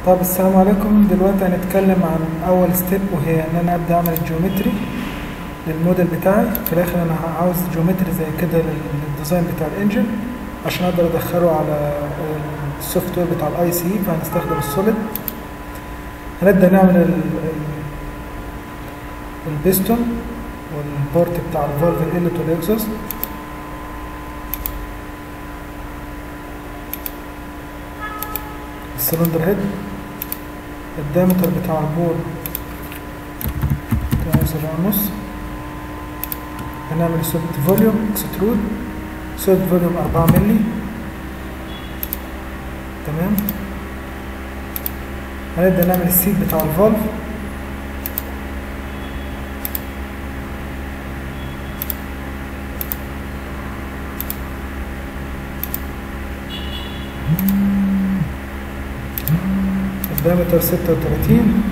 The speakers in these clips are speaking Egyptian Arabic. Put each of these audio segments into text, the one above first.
طب السلام عليكم دلوقتي هنتكلم عن اول ستيب وهي ان انا ابدا اعمل الجيومتري للموديل بتاعي في الاخر انا عاوز جيومتري زي كده للديزاين بتاع الانجن عشان اقدر ادخله على السوفت وير بتاع الاي سي فهنستخدم السوليد هنبدا نعمل ال- ال- البيستون والبورت بتاع الفالف الانلت والاكزوست السلندر هيد الدايمتر بتاع البور تمانية وسبعين ونص هنعمل سوليد فوليوم اكسترود سوليد فوليوم أربعة ملي تمام هنبدأ نعمل السيت بتاع الفالف الدايمتر ستة وتلاتين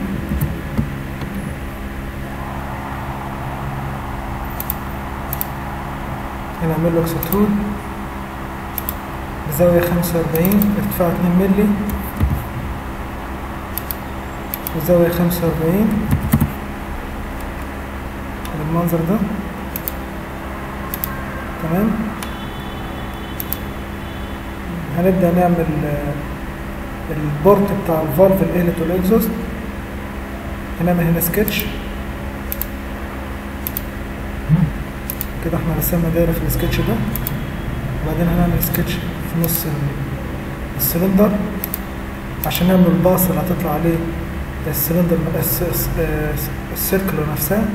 هنعمل له اكسترود بزاوية خمسة وأربعين ارتفاع اتنين ملي بزاوية خمسة وأربعين بالمنظر ده تمام هنبدأ نعمل آه، البورت بتاع الفالف الانلت والاكزوست هنعمل هنا سكتش كده احنا رسمنا دايره في السكتش ده وبعدين هنعمل سكتش في نص ال- السلندر عشان نعمل الباص اللي هتطلع عليه السلندر الس- الس- الس- السيركل نفسها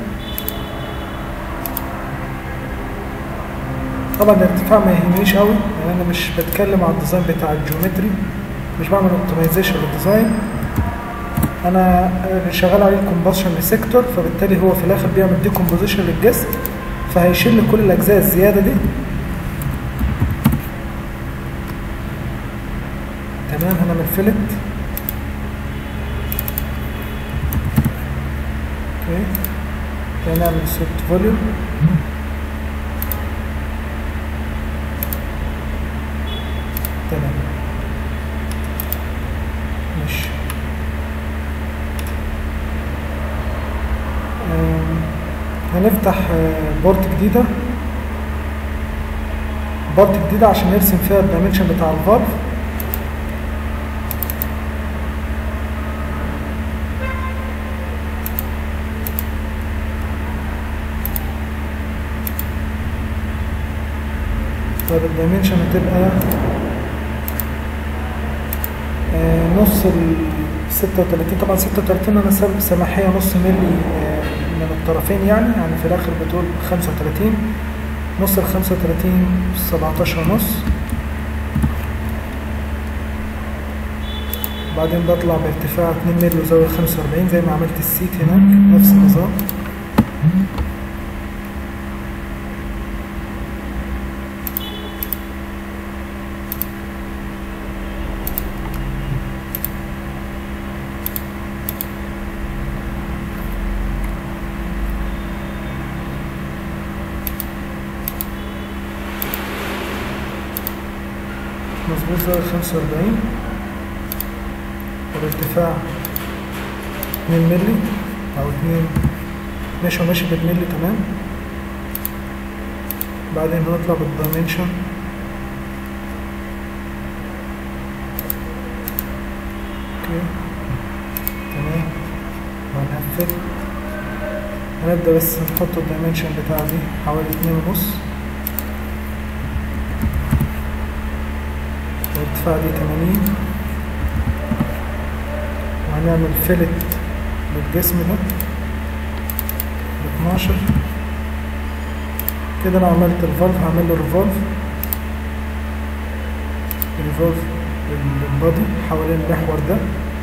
طبعا الارتفاع ما يهمنيش قوي لان انا مش بتكلم على الديزاين بتاع الجيومتري مش بعمل اوبتمايزيشن للديزاين انا شغال عليه الكومباشن سيكتور فبالتالي هو في الاخر بيعمل ديكومبوزيشن للجسم فهيشيل لي كل الاجزاء الزياده دي تمام هنعمل فيلت اوكي كده نعمل سوفت فوليوم تمام ماشي آم، هنفتح آه، بورت جديدة بورت جديدة عشان نرسم فيها الدايمنشن بتاع الفالف طيب الدايمنشن هتبقى آه، نص ال 36 طبعا 36 انا ساب سماحيه نص ملي آه، من الطرفين يعني يعني في الاخر بتقول 35 نص ال 35 17 ونص بعدين بطلع بارتفاع 2 ملي وزاوية 45 زي ما عملت السيت هناك نفس النظام مظبوط زاوية 45 والارتفاع 2 ملي أو 2 ماشي وماشي بالملي تمام بعدين هنطلع بالدايمنشن اوكي تمام وهنقفل هنبدأ بس نحط الدايمنشن بتاع دي حوالي اتنين ونص الارتفاع دي 80 وهنعمل فيلت للجسم ده ب 12 كده انا عملت الفالف هعمل له ريفولف ريفولف البادي حوالين المحور ده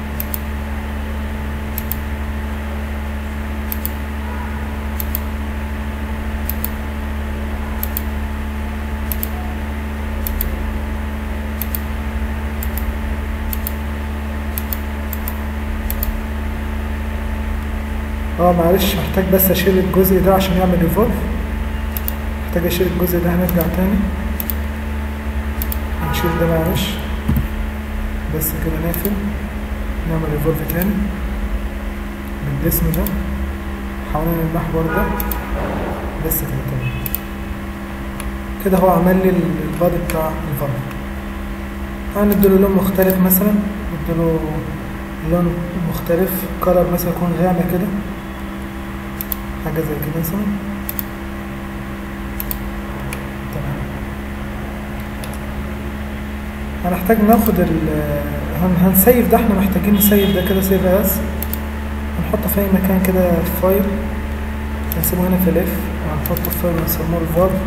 اه معلش محتاج بس اشيل الجزء ده عشان يعمل ريفولف محتاج اشيل الجزء ده هنرجع تاني هنشيل ده معلش بس كده نقفل نعمل ريفولف تاني بالجسم ده حوالين المحور ده بس كده تمام كده هو عمل لي البادي بتاع الفالف هنديله لون مختلف مثلا نديله لون مختلف كلر مثلا يكون غامق كده حاجة زي كده مثلا تمام هنحتاج ناخد ال هن هنسيف ده احنا محتاجين نسيف ده كده سيف اس هنحطه في اي مكان كده في فايل هنسيبه هنا في الاف وهنحطه في فايل نسموه الفالف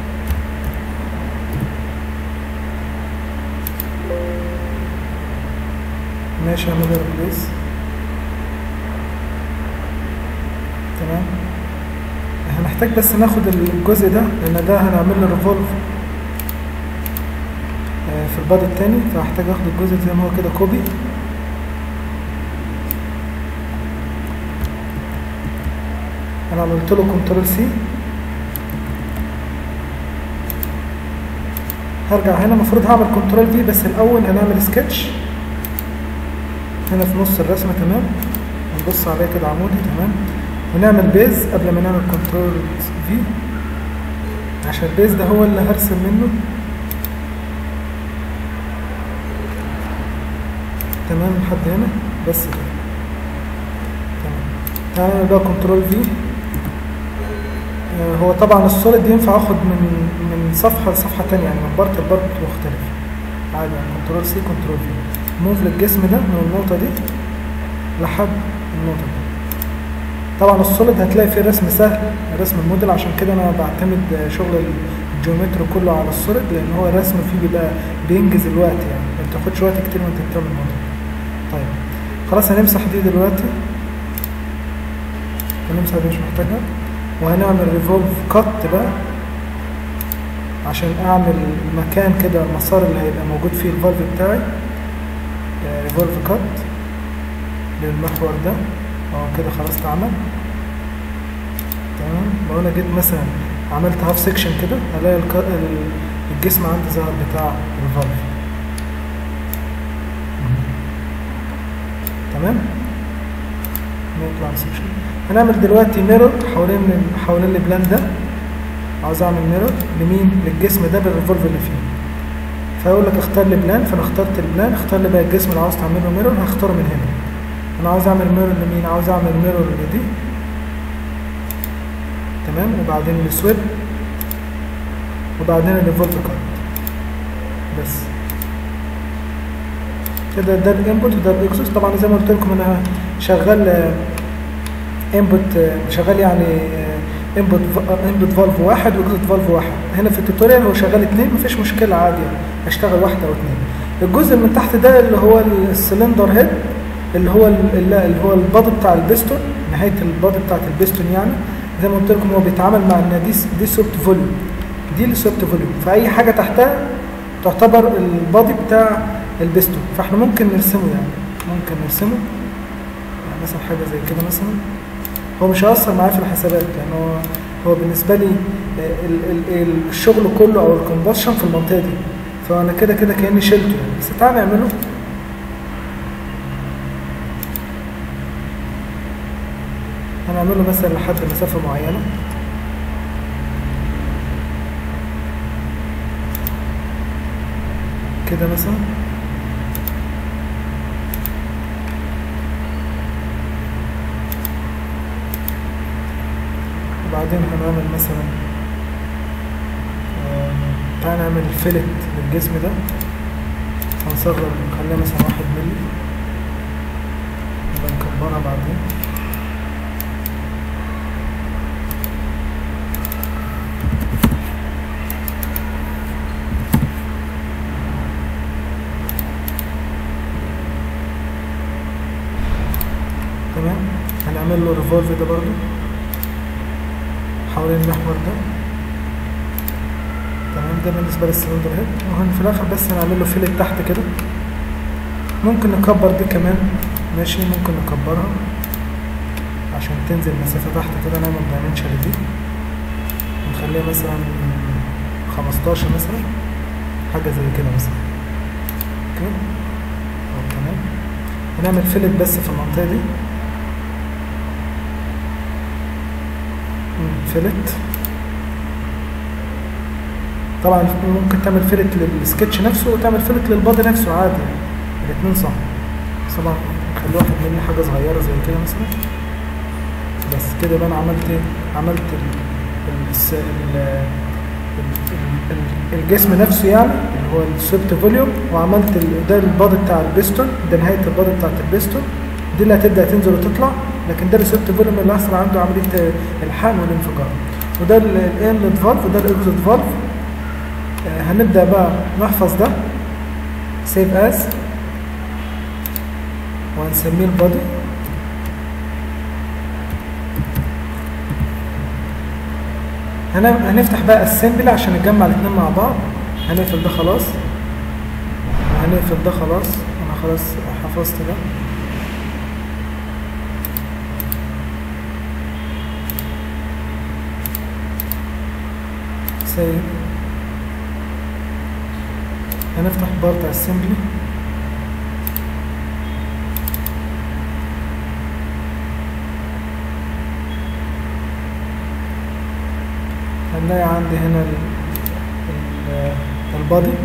ماشي هعمل له ريبليس تمام هنحتاج بس ناخد الجزء ده لان ده هنعمل له ريفولف في البادي التاني فهحتاج اخد الجزء زي ما هو كده كوبي انا عملت له كنترول سي هرجع هنا المفروض هعمل كنترول في بس الاول هنعمل سكتش هنا في نص الرسمه تمام هنبص عليها كده عمودي تمام ونعمل بيز قبل ما نعمل كنترول في عشان البيز ده هو اللي هرسم منه تمام لحد هنا بس كده تمام تعالى بقى كنترول في هو طبعا السوليد ينفع اخد من من صفحه لصفحه تانية يعني من بارت لبارت مختلف عادي يعني كنترول سي كنترول في موف للجسم ده من النقطه دي لحد النقطه دي طبعا السوليد هتلاقي فيه رسم سهل رسم الموديل عشان كده انا بعتمد شغل الجيومتري كله على السوليد لان هو الرسم فيه بيبقى بينجز الوقت يعني ما بتاخدش وقت كتير وانت بتعمل الموديل طيب خلاص هنمسح دي دلوقتي هنمسح دي مش محتاجها وهنعمل ريفولف كات بقى عشان اعمل مكان كده المسار اللي هيبقى موجود فيه الفالف بتاعي ريفولف كات للمحور ده اه كده خلاص اتعمل تمام لو انا جيت مثلا عملت هاف سيكشن كده هلاقي الجسم عندي ظهر بتاع الفالف تمام نطلع سيكشن هنعمل دلوقتي ميرور حوالين حوالين البلان ده عاوز اعمل ميرور لمين للجسم ده بالريفولف اللي فيه فيقول لك اختار لي بلان فانا اخترت البلان اختار لي بقى الجسم اللي عاوز تعمله ميرور هختاره من هنا انا عاوز اعمل ميرور لمين عاوز اعمل ميرور لدي تمام وبعدين السويب وبعدين الريفولف كارد بس كده ده الانبوت وده الاكسس طبعا زي ما قلت لكم انا شغال انبوت شغال يعني انبوت انبوت فالف واحد واكزت فالف واحد هنا في التوتوريال هو شغال اتنين مفيش مشكله عادي يعني اشتغل واحده او اتنين الجزء من تحت ده اللي هو السلندر هيد اللي هو اللي هو البادي بتاع البستون نهايه البادي بتاعت البستون يعني زي ما قلت لكم هو بيتعامل مع ان دي دي سوبت فوليوم دي السوبت فوليوم فاي حاجه تحتها تعتبر البادي بتاع البستون فاحنا ممكن نرسمه يعني ممكن نرسمه يعني مثلا حاجه زي كده مثلا هو مش هيأثر معايا في الحسابات لان يعني هو هو بالنسبه لي ال ال الشغل كله او الكومبشن في المنطقه دي فانا كده كده كاني شلته يعني بس تعالى نعمله هنعمله مثلا لحد مسافه معينه كده مثلا وبعدين هنعمل مثلا تعالى نعمل فيلت للجسم ده هنصغر نخليها مثلا واحد ملي نبقى نكبرها بعدين تمام هنعمل له ريفولف ده برضو حوالين المحور ده تمام ده بالنسبه للسلندر هيد وهن في الاخر بس هنعمل له فيلت تحت كده ممكن نكبر دي كمان ماشي ممكن نكبرها عشان تنزل مسافه تحت كده نعمل دايمنشن دي نخليها مثلا 15 مثلا حاجه زي كده مثلا اوكي تمام هنعمل فيلت بس في المنطقه دي فيلت طبعا ممكن تعمل فيلت للسكتش نفسه وتعمل فيلت للبادي نفسه عادي يعني الاثنين صح بس طبعا خلي واحد مني حاجه صغيره زي كده مثلا بس كده يبقى انا عملت ايه عملت ال ال ال ال ال الجسم نفسه يعني اللي هو السوبت فوليوم وعملت ال- ده البادي بتاع البيستون ده نهايه البادي بتاعت البيستون دي اللي هتبدا تنزل وتطلع لكن ده السوبت فوليوم اللي هيحصل عنده عمليه الحقن والانفجار وده الانلت فالف وده الاكزوت فالف آه، هنبدا بقى نحفظ ده سيف از وهنسميه البادي هن- هنفتح بقى السمبل عشان نجمع الاثنين مع بعض هنقفل ده خلاص وهنقفل ده خلاص انا خلاص حفظت ده سيب هنفتح بار بتاع السمبلي هنلاقي عندي هنا ال ال البادي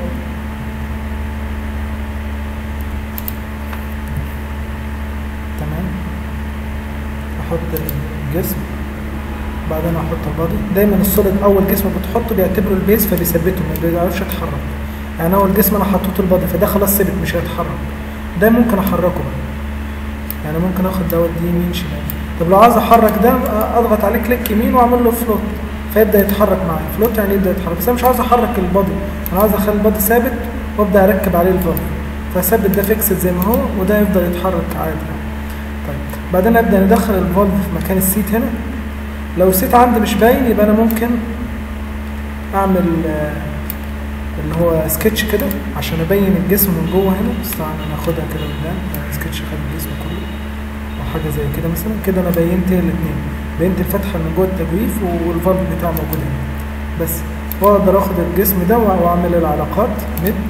تمام احط الجسم بعدين احط البادي دايما السوليد اول جسم بتحطه بيعتبره البيز فبيثبته ما بيعرفش يتحرك يعني اول جسم انا حطيته البادي فده خلاص ثبت مش هيتحرك ده ممكن احركه بقى يعني ممكن اخد دوت دي يمين شمال طب لو عايز احرك ده اضغط عليه كليك يمين واعمل له فلوت فيبدا يتحرك معايا فلوت يعني يبدا يتحرك بس انا مش عاوز احرك البادي انا عاوز اخلي البادي ثابت وابدا اركب عليه الفالف فاثبت ده فيكسد زي ما هو وده يفضل يتحرك عادي طيب بعدين ابدا ندخل الفالف في مكان السيت هنا لو السيت عندي مش باين يبقى انا ممكن اعمل آه، اللي هو سكتش كده عشان ابين الجسم من جوه هنا بس طبعا انا اخدها كده قدام يعني سكتش خد الجسم كله او حاجه زي كده مثلا كده انا بينت الاثنين بينت الفتحه من جوه التجويف والفالف بتاعه موجود هنا بس واقدر اخد الجسم ده واعمل العلاقات نت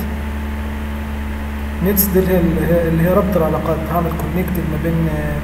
نتس دي اللي هي اللي هي ربط العلاقات هعمل كونكتد ما بين آه،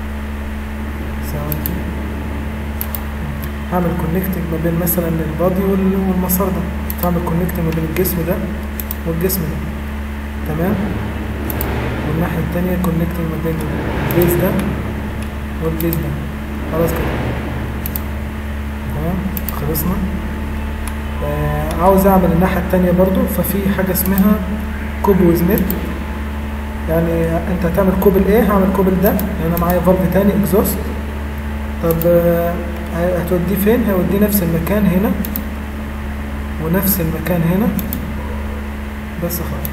ثواني كده. هعمل كونكتنج ما بين مثلا البادي وال- والمسار ده هعمل كونكتنج ما بين الجسم ده والجسم ده تمام والناحية التانية كونكتنج ما بين البيز ده والبيز ده خلاص كده تمام خلصنا آه عاوز اعمل الناحية التانية برضو ففي حاجة اسمها كوب وزنت يعني انت هتعمل كوبل ايه هعمل كوبل ده يعني انا معايا فالف تاني اكزوست طب آه، هتوديه فين هيوديه نفس المكان هنا ونفس المكان هنا بس خلاص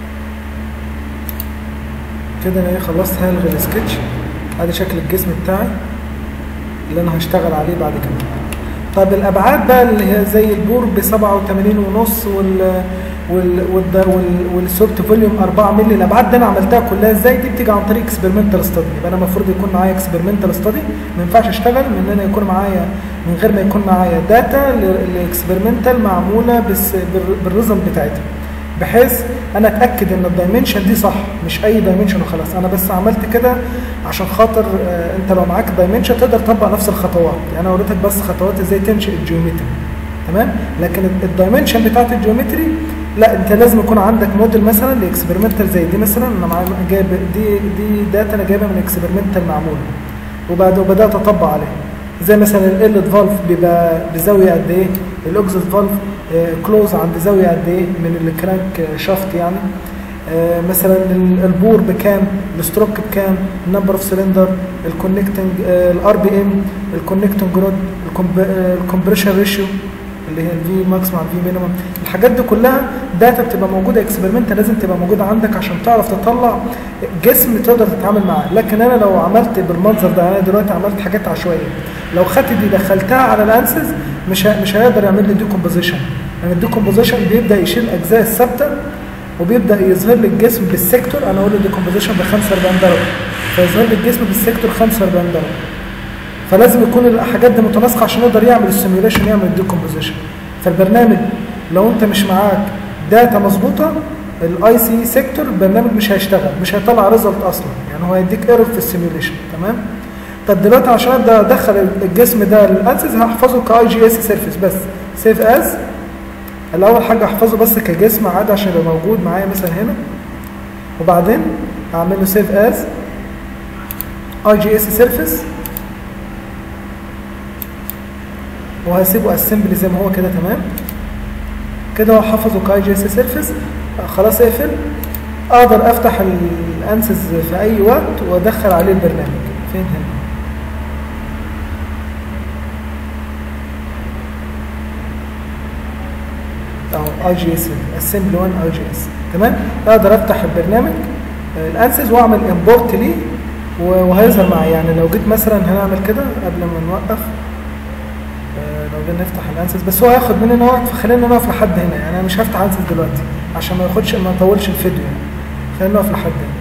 كده انا ايه خلصت هلغي السكتش ادي شكل الجسم بتاعي اللي انا هشتغل عليه بعد كده طب الابعاد بقى اللي هي زي البور ب 87 ونص وال وال وال وال والسوفت فوليوم 4 مللي الابعاد دي انا عملتها كلها ازاي دي بتيجي عن طريق اكسبيرمنتال ستادي يبقى انا المفروض يكون معايا اكسبيرمنتال ستادي ما ينفعش اشتغل من ان انا يكون معايا من غير ما يكون معايا داتا الاكسبيرمنتال معموله بس بال- بالريزلت بتاعتها بحيث انا اتاكد ان الدايمنشن دي صح مش اي دايمنشن وخلاص انا بس عملت كده عشان خاطر آه، انت لو معاك دايمنشن تقدر تطبق نفس الخطوات يعني انا وريتك بس خطوات ازاي تنشئ الجيومتري تمام لكن الدايمنشن بتاعت الجيومتري لا انت لازم يكون عندك موديل مثلا لاكسبيرمنتال زي دي مثلا انا معايا جايب دي دي داتا انا جايبها من اكسبيرمنتال معمول وبعد وبدات اطبق عليه زي مثلا الالت فالف بيبقى بزاويه قد ايه الاكزت فالف كلوز عند زاويه قد ايه من الكرانك شافت يعني آه، مثلا ال- البور بكام الستروك بكام النمبر اوف سلندر الكونكتنج الار بي ام الكونكتنج رود الكمبريشن ريشيو اللي هي الفي ماكس مع الفي مينيمم الحاجات دي كلها داتا بتبقى موجوده اكسبيرمنت لازم تبقى موجوده عندك عشان تعرف تطلع جسم تقدر تتعامل معاه لكن انا لو عملت بالمنظر ده انا دلوقتي عملت حاجات عشوائيه لو خدت دي دخلتها على الانسز مش ه- مش هيقدر يعمل لي ديكومبوزيشن يعني الديكومبوزيشن بيبدا يشيل الاجزاء الثابته وبيبدا يظهر لي الجسم بالسيكتور انا اقول له ديكومبوزيشن ب 45 درجه فيظهر لي الجسم بالسيكتور 45 درجه فلازم يكون الحاجات دي متناسقه عشان يقدر يعمل السيميوليشن يعمل الديكومبوزيشن فالبرنامج لو انت مش معاك داتا مظبوطه الاي سي سيكتور البرنامج مش هيشتغل مش هيطلع ريزلت اصلا يعني هو هيديك ايرور في السيميوليشن تمام طب دلوقتي عشان ابدا ادخل الجسم ده للانسز هحفظه كاي جي اس سيرفيس بس سيف از الاول حاجه احفظه بس كجسم عادي عشان يبقى موجود معايا مثلا هنا وبعدين اعمل له سيف از اي جي اس سيرفيس وهسيبه اسمبلي زي ما هو كده تمام كده هو حفظه كاي جي اس سيرفيس خلاص اقفل اقدر افتح الانسز في اي وقت وادخل عليه البرنامج فين هنا اهو اي جي اس اسمبلي 1 اي جي اس تمام اقدر افتح البرنامج الانسز واعمل امبورت ليه وهيظهر معايا يعني لو جيت مثلا هنعمل كده قبل ما نوقف لو جينا نفتح الانسز بس هو هياخد مننا وقت فخلينا نقف لحد هنا يعني انا مش هفتح انسز دلوقتي عشان ما ياخدش ما يطولش الفيديو يعني خلينا نقف لحد هنا